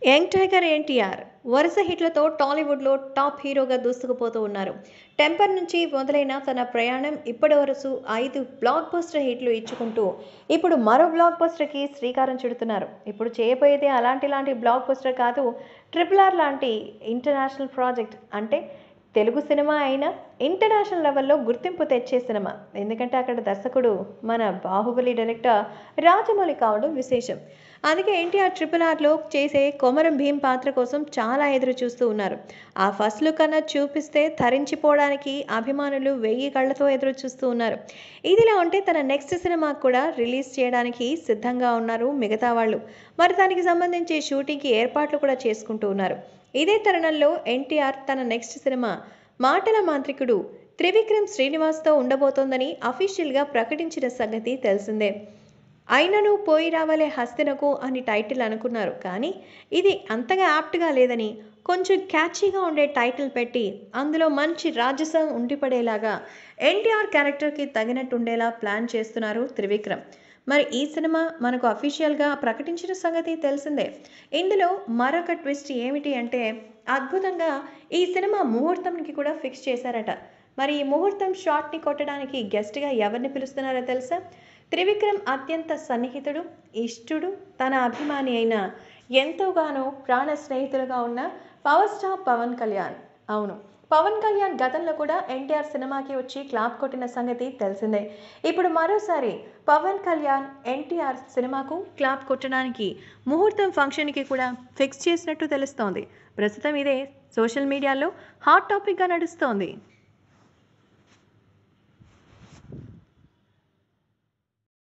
young tiger NTR వరుస హిట్లతో టాలీవుడ్లో top హీరోగా దూసుకుపోతూ ఉన్నారు టెంపర్ నుంచి మొదలైన తన ప్రయాణం ఇప్పటి వరకు ఐదు బ్లాక్ బస్టర్ హిట్లు ఇచ్చుకుంటూ ఇప్పుడు మరో బ్లాక్ బస్టర్కి శ్రీకారం చుడుతున్నారు ఇప్పుడు చేయబోయేది అలాంటి లాంటి బ్లాక్ బస్టర్ కాదు ట్రిపుల్ ఆర్ లాంటి ఇంటర్నేషనల్ ప్రాజెక్ట్ అంటే తెలుగు సినిమా అయినా ఇంటర్నేషనల్ లెవెల్లో గుర్తింపు తెచ్చే సినిమా ఎందుకంటే అక్కడ దర్శకుడు మన బాహుబలి డైరెక్టర్ రాజమౌళి కావడం విశేషం అందుకే ఎన్టీఆర్ ట్రిపుల్ ఆర్లో చేసే కొమరం భీం పాత్ర కోసం చాలా ఎదురు చూస్తూ ఉన్నారు ఆ ఫస్ట్ లుక్ అన్న చూపిస్తే ధరించిపోవడానికి అభిమానులు వెయ్యి కళ్ళతో ఎదురు చూస్తూ ఉన్నారు ఇదిలా ఉంటే తన నెక్స్ట్ సినిమా కూడా రిలీజ్ చేయడానికి సిద్ధంగా ఉన్నారు మిగతా వాళ్ళు మరి దానికి సంబంధించి షూటింగ్కి ఏర్పాట్లు కూడా చేసుకుంటూ ఉన్నారు ఇదే తరుణంలో ఎన్టీఆర్ తన నెక్స్ట్ సినిమా మాటల మాంత్రికుడు త్రివిక్రమ్ శ్రీనివాస్తో ఉండబోతోందని అఫీషియల్గా ప్రకటించిన సంగతి తెలిసిందే అయినను పోయి రావాలే హస్తినకు అని టైటిల్ అనుకున్నారు కానీ ఇది అంతగా యాప్ట్గా లేదని కొంచెం క్యాచీగా ఉండే టైటిల్ పెట్టి అందులో మంచి రాజసం ఉండిపడేలాగా ఎన్టీఆర్ క్యారెక్టర్కి తగినట్టు ఉండేలా ప్లాన్ చేస్తున్నారు త్రివిక్రమ్ మరి ఈ సినిమా మనకు అఫీషియల్గా ప్రకటించిన సంగతి తెలిసిందే ఇందులో మరొక ట్విస్ట్ ఏమిటి అంటే అద్భుతంగా ఈ సినిమా ముహూర్తంకి కూడా ఫిక్స్ చేశారట మరి ఈ ముహూర్తం షాట్ని కొట్టడానికి గెస్ట్గా ఎవరిని పిలుస్తున్నారో తెలుసా త్రివిక్రమ్ అత్యంత సన్నిహితుడు ఇష్టుడు తన అభిమాని అయిన ఎంతోగానో ప్రాణ స్నేహితులుగా ఉన్న పవర్ స్టార్ పవన్ కళ్యాణ్ అవును పవన్ కళ్యాణ్ గతంలో కూడా ఎన్టీఆర్ సినిమాకి వచ్చి క్లాప్ కొట్టిన సంగతి తెలిసిందే ఇప్పుడు మరోసారి పవన్ కళ్యాణ్ ఎన్టీఆర్ సినిమాకు క్లాప్ కొట్టడానికి ముహూర్తం ఫంక్షన్కి కూడా ఫిక్స్ చేసినట్టు తెలుస్తోంది ప్రస్తుతం ఇదే సోషల్ మీడియాలో హాట్ టాపిక్గా నడుస్తోంది